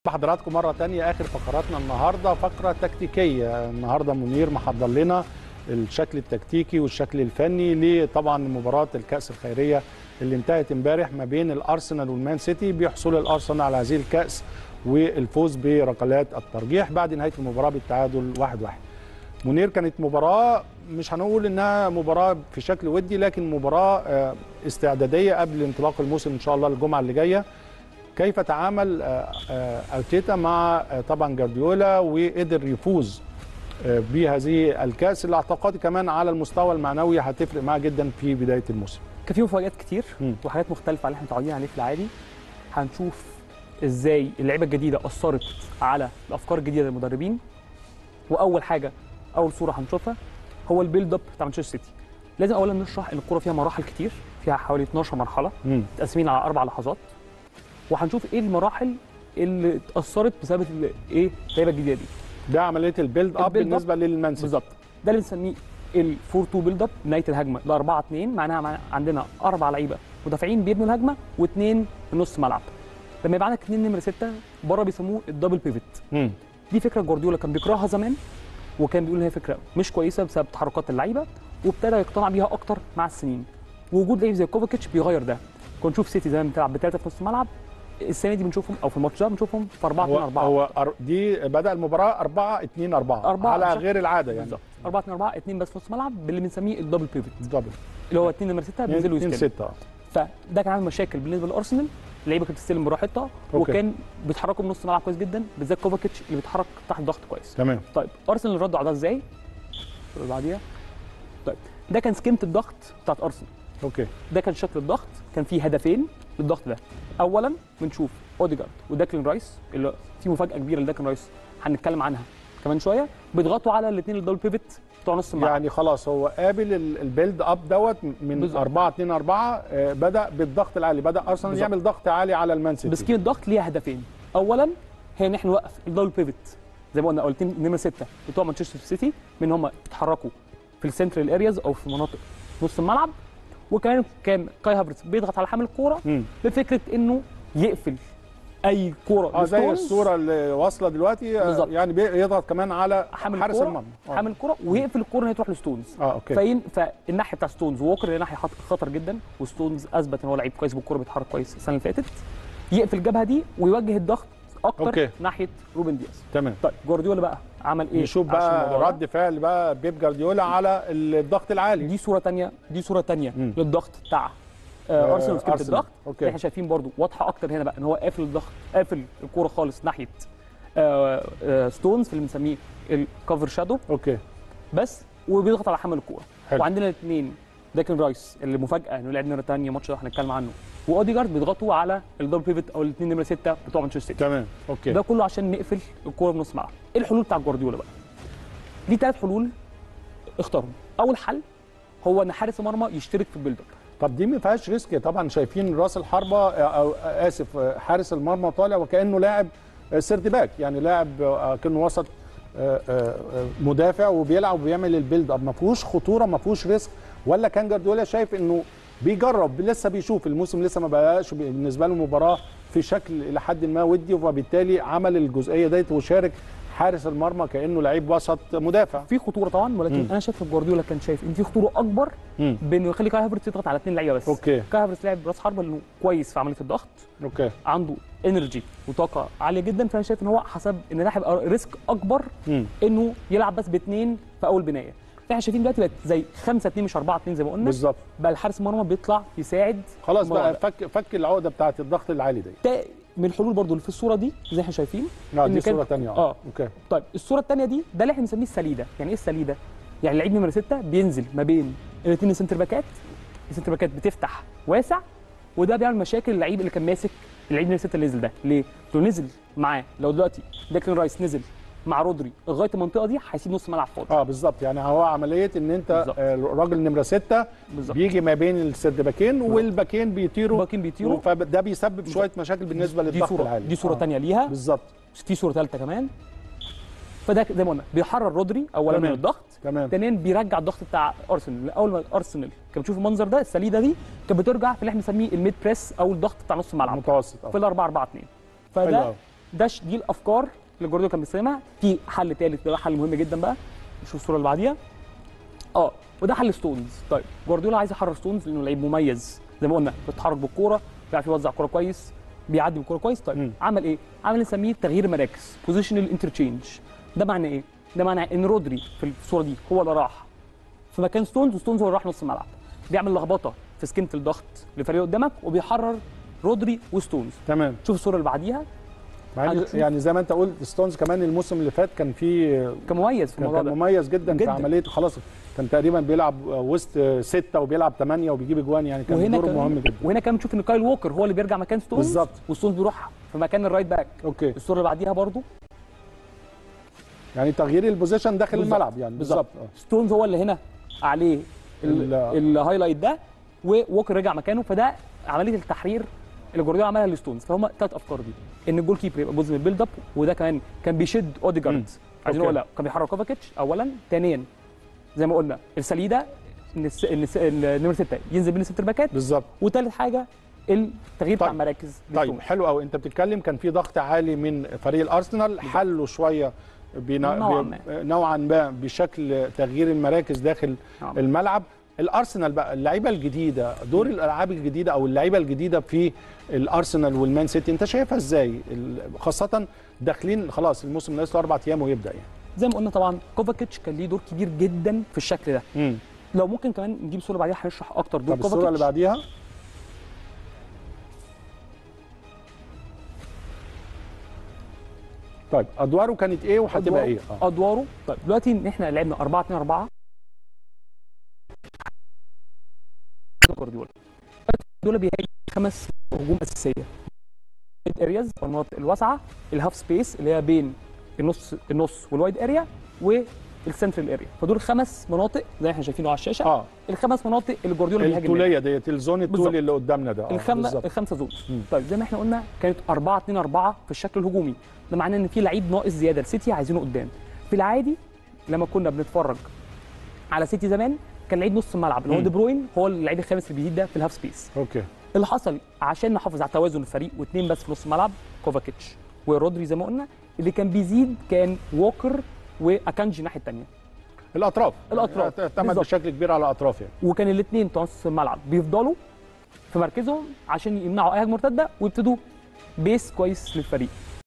بحضراتكم مرة تانية آخر فقراتنا النهاردة فقرة تكتيكية النهاردة منير محضر لنا الشكل التكتيكي والشكل الفني لطبعا مباراة الكأس الخيرية اللي انتهت امبارح ما بين الأرسنال والمان سيتي بيحصل الأرسنال على هذه الكأس والفوز بركلات الترجيح بعد نهاية المباراة بالتعادل 1-1 واحد واحد. منير كانت مباراة مش هنقول انها مباراة في شكل ودي لكن مباراة استعدادية قبل انطلاق الموسم ان شاء الله الجمعة اللي جاية كيف تعامل ارتيتا مع طبعا جارديولا وقدر يفوز بهذه الكاس اللي اعتقادي كمان على المستوى المعنوي هتفرق معاه جدا في بدايه الموسم. كان في مفاجات كتير م. وحاجات مختلفه عن اللي احنا متعودين عليه في العادي هنشوف ازاي اللعيبه الجديده اثرت على الافكار الجديده للمدربين واول حاجه اول صوره هنشوفها هو البيلد اب بتاع مانشستر سيتي لازم اولا نشرح ان الكوره فيها مراحل كتير فيها حوالي 12 مرحله مم. متقسمين على اربع لحظات وهنشوف ايه المراحل اللي اتاثرت بسبب ال- ايه اللعيبه الجديده دي ده عمليه البيلد اب البيلد أب بالنسبه للمان سيتي. بالظبط ده اللي بنسميه ال 4 2 بيلد اب نهايه الهجمه ل 4 2 معناها مع- عندنا اربع لعيبه مدافعين بيبنوا الهجمه واثنين في نص ملعب لما يبقى عندك اثنين نمره سته بره بيسموه الدبل بيفت مم. دي فكره جوارديولا كان بيكرهها زمان وكان بيقول ان هي فكره مش كويسه بسبب تحركات اللعيبه وابتدى يقتنع بيها اكتر مع السنين وجود لعيب زي كوفاكيتش بيغير ده كنا نشوف سيتي زمان بتلعب بثلاثه في نص الملعب السنه دي بنشوفهم او في الماتش ده بنشوفهم في 4 2 هو 4 هو أر- دي بدا المباراه 4 2 4 أربعة على بشكل- غير العاده يعني بالظبط 4 2 4 اثنين بس في نص الملعب باللي بنسميه الدبل بيفت دبل اللي هو اثنين نمره سته بينزلوا 2 يستلموا 6 فده كان عامل مشاكل بالنسبه لارسنال اللعيبه كانت بتستلم براحتها أوكي. وكان بيتحركوا من نص الملعب كويس جدا بالذات كوفاكيتش اللي بيتحرك تحت ضغط كويس تمام طيب ارسنال ردوا على ده ازاي؟ اللي بعديها طيب ده كان سكيمه الضغط بتاعت ارسنال اوكي ده كان شكل الضغط كان فيه هدفين للضغط ده اولا بنشوف اوديجارد وداكلين رايس اللي في مفاجاه كبيره لداكلين رايس هنتكلم عنها كمان شويه بيضغطوا على الاثنين الدبل بيفت بتوع نص الملعب يعني خلاص هو قابل ال- البيلد اب دوت من بالظبط. 4 2 4 آه، بدا بالضغط العالي بدا ارسنال بالظبط. يعمل ضغط عالي على المان سيتي بسكيمه الضغط ليها هدفين اولا هي ان احنا نوقف الدبل بيفت زي ما قلنا او الاثنين نمره سته بتوع مانشستر سيتي من هم يتحركوا في السنترال ارياز او في مناطق نص الملعب وكمان كان كاي هافرتس بيضغط على حامل الكوره مم. بفكره انه يقفل اي كوره اه زي لستونز، الصوره اللي واصله دلوقتي آه، بالظبط. يعني بيضغط كمان على حامل حارس الكوره المرمى آه. حامل الكوره ويقفل الكوره ان هي تروح لستونز اه اوكي فين فالناحيه بتاع ستونز ووكر اللي ناحيه خط- خطر جدا وستونز اثبت ان هو لعيب كويس بالكوره بيتحرك كويس السنه اللي فاتت يقفل الجبهه دي ويوجه الضغط اكتر أوكي. ناحيه روبن دياز تمام طيب جوارديولا بقى عمل ايه نشوف عشان بقى الموضوع ده؟ رد فعل بقى بيب جارديولا على الضغط العالي دي صوره تانية دي صوره تانية مم. للضغط بتاع آه، آه ارسنال وسكيمه أرسنال. الضغط أوكي. احنا شايفين برضو واضحه اكتر هنا بقى ان هو قافل الضغط قافل الكوره خالص ناحيه آه آه ستونز في اللي بنسميه الكفر شادو اوكي بس وبيضغط على حمل الكوره حلو. وعندنا الاثنين داكن رايس اللي مفاجاه انه لعب نمره ثانيه ماتش ده هنتكلم عنه واوديجارد بيضغطوا على الدبل بيفت او الاثنين نمره سته بتوع مانشستر سيتي تمام اوكي ده كله عشان نقفل الكوره بنص الملعب ايه الحلول بتاع جوارديولا بقى ليه ثلاث حلول اختارهم اول حل هو ان حارس المرمى يشترك في البيلد اب طب دي ما فيهاش ريسك طبعا شايفين راس الحربه آه، او آه، اسف آه، حارس المرمى طالع وكانه لاعب آه، سيرد باك يعني لاعب آه، كانه وسط آه، آه، آه، مدافع وبيلعب وبيعمل البيلد اب ما فيهوش خطوره ما فيهوش ريسك ولا كان جارديولا شايف انه بيجرب لسه بيشوف الموسم لسه ما بقاش بالنسبه له مباراه في شكل الى حد ما ودي وبالتالي عمل الجزئيه ديت وشارك حارس المرمى كانه لعيب وسط مدافع في خطوره طبعا ولكن مم. انا شايف إن جوارديولا كان شايف ان في خطوره اكبر مم. بانه يخلي كاي هافرتس يضغط على اثنين لعيبه بس اوكي كاي هافرتس لاعب راس حربه انه كويس في عمليه الضغط اوكي عنده انرجي وطاقه عاليه جدا فانا شايف ان هو حسب ان ده هيبقى ريسك اكبر مم. انه يلعب بس باثنين في اول بنايه فاحنا شايفين دلوقتي بقت زي 5 2 مش 4 2 زي ما قلنا بالظبط بقى الحارس المرمى بيطلع يساعد خلاص الموضوع بقى فك فك العقده بتاعت الضغط العالي دي ده من الحلول برضو اللي في الصوره دي زي ما احنا شايفين اه إن دي كان- صوره ثانيه اه اوكي طيب الصوره الثانيه دي ده اللي احنا بنسميه السليده يعني ايه السليده يعني لعيب نمره 6 بينزل ما بين الاثنين السنتر باكات السنتر باكات بتفتح واسع وده بيعمل مشاكل اللعيب اللي كان ماسك اللعيب نمره 6 اللي نزل ده ليه لو نزل معاه لو دلوقتي داكلين رايس نزل مع رودري لغايه المنطقه دي هيسيب نص ملعب فاضي اه بالظبط يعني هو عمليه ان انت بالظبط. آه، راجل نمره ستة بالظبط. بيجي ما بين السرد باكين والباكين بيطيروا الباكين بيطيروا. فده بيسبب شويه مشاكل بالنسبه دي للضغط صوره العالي دي صوره آه. ثانيه ليها بالظبط في صوره ثالثه كمان فده زي ما قلنا بيحرر رودري اولا من تمام. الضغط تمام ثانيا بيرجع الضغط بتاع ارسنال اول ما ارسنال كان بتشوف المنظر ده السليده دي كانت بترجع في اللي احنا بنسميه الميد بريس او الضغط بتاع نص الملعب متوسط في ال 4 4 2 حلو فده أوي. ده ش- دي الافكار اللي جوارديولا كان بيستخدمها في حل ثالث ده حل مهم جدا بقى نشوف الصوره اللي بعديها اه وده حل ستونز طيب جوارديولا عايز يحرر ستونز لانه لعيب مميز زي ما قلنا بيتحرك بالكوره بيعرف يوزع كوره كويس بيعدي بالكوره كويس طيب مم. عمل ايه عمل نسميه تغيير مراكز بوزيشنال انترتشينج ده معناه ايه ده معناه ان رودري في الصوره دي هو اللي راح في مكان ستونز وستونز هو اللي راح نص الملعب بيعمل لخبطه في سكينه الضغط للفريق قدامك وبيحرر رودري وستونز تمام شوف الصوره اللي بعديها يعني, هتشوف. يعني زي ما انت قلت ستونز كمان الموسم اللي فات كان فيه كان مميز في كان الموضوع كان ده مميز جدا, في جداً. عمليه خلاص كان تقريبا بيلعب وسط ستة وبيلعب ثمانية وبيجيب اجوان يعني كان وهنا دوره كمان مهم جدا وهنا كمان بنشوف ان كايل ووكر هو اللي بيرجع مكان ستونز بالظبط. وستونز بيروح في مكان الرايت باك اوكي الصوره اللي بعديها برضو يعني تغيير البوزيشن داخل بالظبط. الملعب يعني بالظبط آه. ستونز هو اللي هنا عليه ال- ال- الهايلايت ده ووكر رجع مكانه فده عمليه التحرير اللي جوارديولا عملها لستونز فهم ثلاث افكار دي ان الجول كيبر يبقى جزء من البيلد اب وده كمان كان بيشد مم. اوديجارد عايزين أوكي. نقول لا كان بيحرك كوفاكيتش اولا ثانيا زي ما قلنا السليده ان الس- ان الس- النمر 6 ينزل بين السنتر باكات بالظبط وثالث حاجه التغيير بتاع طيب. المراكز طيب لستونز. حلو قوي انت بتتكلم كان في ضغط عالي من فريق الارسنال حلوا شويه بنا... نوعاً ب... نوعا ما بشكل تغيير المراكز داخل نعم. الملعب الارسنال بقى اللعيبه الجديده دور الالعاب الجديده او اللعيبه الجديده في الارسنال والمان سيتي انت شايفها ازاي ال- خاصه داخلين خلاص الموسم ناقص له اربع ايام ويبدا يعني زي ما قلنا طبعا كوفاكيتش كان ليه دور كبير جدا في الشكل ده امم لو ممكن كمان نجيب صوره بعديها هنشرح اكتر دور طب الصوره اللي كوفاكيتش بعديها طيب ادواره كانت ايه وهتبقى أدواره- ايه اه ادواره طيب دلوقتي ان احنا لعبنا 4 2 4 جوارديولا دول بيهاجم خمس هجوم اساسيه ارياز او المناطق الواسعه الهاف سبيس اللي هي بين النص النص والوايد اريا والسنترال اريا فدول خمس مناطق زي ما احنا شايفينه على الشاشه اه الخمس مناطق اللي جوارديولا بيهاجم منها. الطوليه ديت الزون الطولي بالظبط. اللي قدامنا ده آه، الخم... بالظبط. الخمسه زون مم. طيب زي ما احنا قلنا كانت 4 2 4 في الشكل الهجومي ده معناه ان في لعيب ناقص زياده لسيتي عايزينه قدام في العادي لما كنا بنتفرج على سيتي زمان كان لعيب نص الملعب اللي هو مم. دي بروين هو اللعيب الخامس الجديد ده في الهاف سبيس اوكي اللي حصل عشان نحافظ على توازن الفريق واثنين بس في نص الملعب كوفاكيتش ورودري زي ما قلنا اللي كان بيزيد كان ووكر واكانجي الناحيه الثانيه الاطراف الأطراف. اعتمد بالظبط. بشكل كبير على الاطراف يعني وكان الاثنين بتوع نص الملعب بيفضلوا في مركزهم عشان يمنعوا اي هجمه مرتده ويبتدوا بيس كويس للفريق